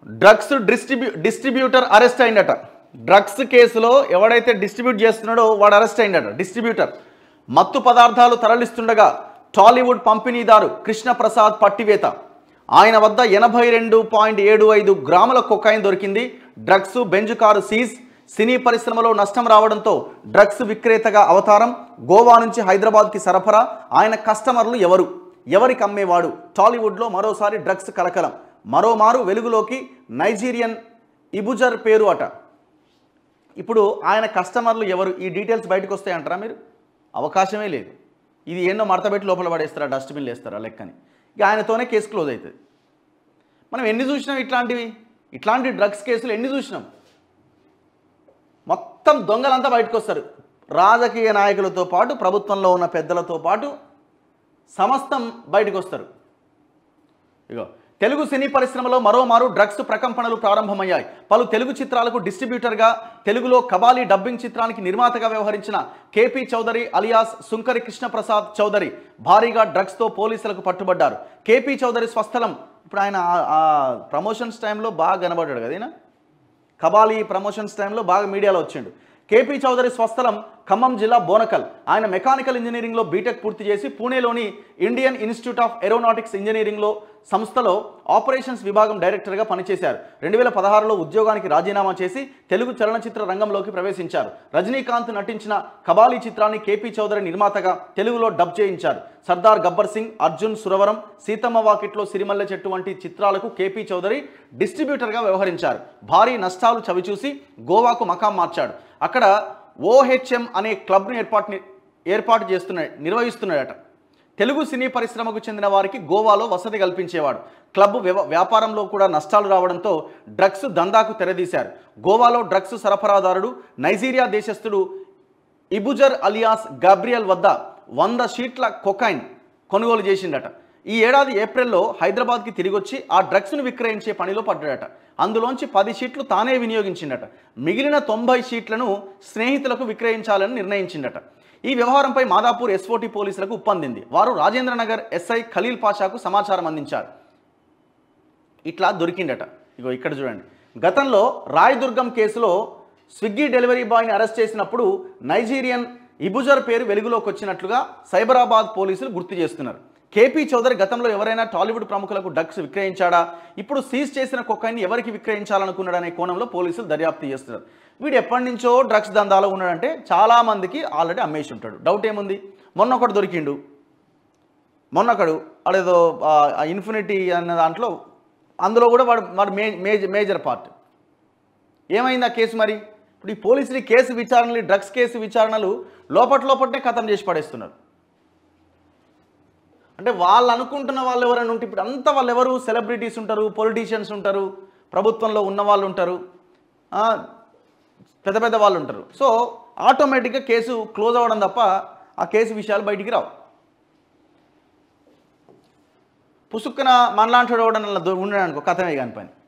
drugs డిస్ట్రిబ్యూ distributor arrest అయిందట drugs కేసులో ఎవడైతే డిస్ట్రిబ్యూట్ చేస్తున్నాడో వాడు అరెస్ట్ అయిందట డిస్ట్రిబ్యూటర్ మత్తు పదార్థాలు తరలిస్తుండగా టాలీవుడ్ పంపిణీదారు కృష్ణప్రసాద్ పట్టివేత ఆయన వద్ద ఎనభై రెండు పాయింట్ ఏడు ఐదు గ్రాముల కొకాయిన్ దొరికింది డ్రగ్స్ బెంజు కారు సీజ్ సినీ పరిశ్రమలో నష్టం రావడంతో డ్రగ్స్ విక్రేతగా అవతారం గోవా నుంచి హైదరాబాద్కి సరఫరా ఆయన కస్టమర్లు ఎవరు ఎవరికి అమ్మేవాడు టాలీవుడ్లో మరోసారి డ్రగ్స్ కలకలం మరోమారు వెలుగులోకి నైజీరియన్ ఇబుజర్ పేరు అట ఇప్పుడు ఆయన కస్టమర్లు ఎవరు ఈ డీటెయిల్స్ బయటకు వస్తాయంటారా మీరు అవకాశమే లేదు ఇది ఎన్నో మడతపెట్టి లోపల పడేస్తారా డస్ట్బిన్లు వేస్తారా లెక్కని ఇక ఆయనతోనే కేసు క్లోజ్ అవుతుంది మనం ఎన్ని చూసినాం ఇట్లాంటివి ఇట్లాంటి డ్రగ్స్ కేసులు ఎన్ని చూసినాం మొత్తం దొంగలంతా బయటకు వస్తారు రాజకీయ నాయకులతో పాటు ప్రభుత్వంలో ఉన్న పెద్దలతో పాటు సమస్తం బయటకు వస్తారు ఇగో తెలుగు సినీ పరిశ్రమలో మరోమారు డ్రగ్స్ ప్రకంపనలు ప్రారంభమయ్యాయి పలు తెలుగు చిత్రాలకు డిస్ట్రిబ్యూటర్గా తెలుగులో కబాలి డబ్బింగ్ చిత్రానికి నిర్మాతగా వ్యవహరించిన కేపీ చౌదరి అలియాస్ సుంకరి కృష్ణప్రసాద్ చౌదరి భారీగా డ్రగ్స్తో పోలీసులకు పట్టుబడ్డారు కేపీ చౌదరి స్వస్థలం ఇప్పుడు ఆయన ఆ- ఆ ప్రమోషన్స్ టైంలో బాగా కనబడ్డాడు కదా ఈయన కబాలి ప్రమోషన్స్ టైంలో బాగా మీడియాలో వచ్చిండు కేపీ చౌదరి స్వస్థలం ఖమ్మం జిల్లా బోనకల్ ఆయన మెకానికల్ ఇంజనీరింగ్లో బీటెక్ పూర్తి చేసి పూణేలోని ఇండియన్ ఇన్స్టిట్యూట్ ఆఫ్ ఏరోనాటిక్స్ ఇంజనీరింగ్లో సంస్థలో ఆపరేషన్స్ విభాగం డైరెక్టర్గా పనిచేశారు రెండు వేల పదహారులో ఉద్యోగానికి రాజీనామా చేసి తెలుగు చలనచిత్ర రంగంలోకి ప్రవేశించారు రజనీకాంత్ నటించిన కబాలి చిత్రాన్ని కేపీ చౌదరి నిర్మాతగా తెలుగులో డబ్ చేయించారు సర్దార్ గబ్బర్ సింగ్ అర్జున్ సురవరం సీతమ్మ వాకిట్లో సిరిమల్లె చెట్టు వంటి చిత్రాలకు కేపీ చౌదరి డిస్ట్రిబ్యూటర్గా వ్యవహరించారు భారీ నష్టాలు చవిచూసి గోవాకు మకాం మార్చాడు అక్కడ ఓహెచ్ఎం అనే క్లబ్ను ఏర్పాటు ఏర్పాటు చేస్తున్నాడు నిర్వహిస్తున్నాడట తెలుగు సినీ పరిశ్రమకు చెందిన వారికి గోవాలో వసతి కల్పించేవాడు క్లబ్ వ్యవ వ్యాపారంలో కూడా నష్టాలు రావడంతో డ్రగ్స్ దందాకు తెరదీశారు గోవాలో డ్రగ్స్ సరఫరాదారుడు నైజీరియా దేశస్థుడు ఇబుజర్ అలియాస్ గాబ్రియల్ వద్ద వంద షీట్ల కొకైన్ కొనుగోలు చేసిండట ఈ ఏడాది ఏప్రిల్లో హైదరాబాద్కి తిరిగొచ్చి ఆ డ్రగ్స్ను విక్రయించే పనిలో పడ్డాడట అందులోంచి పది షీట్లు తానే వినియోగించిండట మిగిలిన తొంభై షీట్లను స్నేహితులకు విక్రయించాలని నిర్ణయించిండట ఈ వ్యవహారంపై మాదాపూర్ ఎస్ఓటి పోలీసులకు ఉప్పందింది వారు రాజేంద్రనగర్ ఎస్ఐ ఖలీల్ పాషాకు సమాచారం అందించారు ఇట్లా దొరికిండట ఇగో ఇక్కడ చూడండి గతంలో రాయదుర్గం కేసులో స్విగ్గీ డెలివరీ బాయ్ని అరెస్ట్ చేసినప్పుడు నైజీరియన్ ఇబుజర్ పేరు వెలుగులోకి వచ్చినట్లుగా సైబరాబాద్ పోలీసులు గుర్తు చేస్తున్నారు కేపీ చౌదరి గతంలో ఎవరైనా టాలీవుడ్ ప్రముఖులకు డ్రగ్స్ విక్రయించాడా ఇప్పుడు సీజ్ చేసిన కొక్కైని ఎవరికి విక్రయించాలనుకున్నాడనే కోణంలో పోలీసులు దర్యాప్తు చేస్తున్నారు వీడు ఎప్పటి నుంచో డ్రగ్స్ దందాలో ఉన్నాడంటే చాలా మందికి ఆల్రెడీ అమ్మేసి ఉంటాడు డౌట్ ఏముంది మొన్న ఒకటి దొరికిండు మొన్నొకడు వాడేదో ఆ ఇన్ఫినిటీ అన్న దాంట్లో అందులో కూడా వాడు వాడు మే మేజర్ మేజర్ పార్ట్ ఏమైంది ఆ కేసు మరి ఇప్పుడు ఈ పోలీసులు ఈ కేసు విచారణలు ఈ డ్రగ్స్ కేసు విచారణలు లోపట లోపటే ఖతం చేసి పడేస్తున్నారు అంటే వాళ్ళు అనుకుంటున్న వాళ్ళు ఎవరైనా ఉంటే ఇప్పుడు అంతా వాళ్ళు ఎవరు సెలబ్రిటీస్ ఉంటారు పొలిటీషియన్స్ ఉంటారు ప్రభుత్వంలో ఉన్న వాళ్ళు ఉంటారు ఆ, పెద్ద పెద్ద వాళ్ళు ఉంటారు సో ఆటోమేటిక్గా కేసు క్లోజ్ అవ్వడం తప్ప ఆ కేసు విషయాలు బయటికి రావు పుసుక్కున మనలాంటి ఉండడం అనుకో కథమే కాని పని